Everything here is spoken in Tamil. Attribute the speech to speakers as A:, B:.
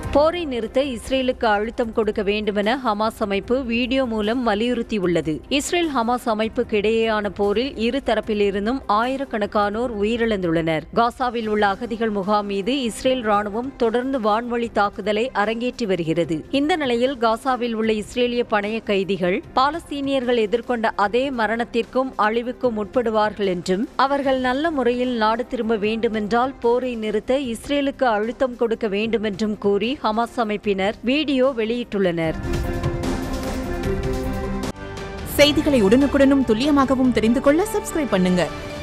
A: போரை நிறுத்த இஸ்ரேலுக்கு அழுத்தம் கொடுக்க வேண்டுமென ஹமாஸ் அமைப்பு வீடியோ மூலம் வலியுறுத்தியுள்ளது இஸ்ரேல் ஹமாஸ் அமைப்புக்கு இடையேயான போரில் இரு தரப்பிலிருந்தும் ஆயிரக்கணக்கானோர் உயிரிழந்துள்ளனர் காசாவில் உள்ள அகதிகள் முகாம் மீது இஸ்ரேல் ராணுவம் தொடர்ந்து வான்வழி தாக்குதலை அரங்கேற்றி வருகிறது இந்த நிலையில் காசாவில் உள்ள இஸ்ரேலிய பணைய கைதிகள் பாலஸ்தீனியர்கள் எதிர்கொண்ட அதே மரணத்திற்கும் அழிவுக்கும் உட்படுவார்கள் என்றும் அவர்கள் நல்ல முறையில் நாடு திரும்ப வேண்டுமென்றால் போரை நிறுத்த இஸ்ரேலுக்கு அழுத்தம் கொடுக்க வேண்டுமென்றும் கூறி ஹமாஸ் அமைப்பினர் வீடியோ வெளியிட்டுள்ளனர்
B: செய்திகளை உடனுக்குடனும் துல்லியமாகவும் தெரிந்து கொள்ள சப்ஸ்கிரைப் பண்ணுங்க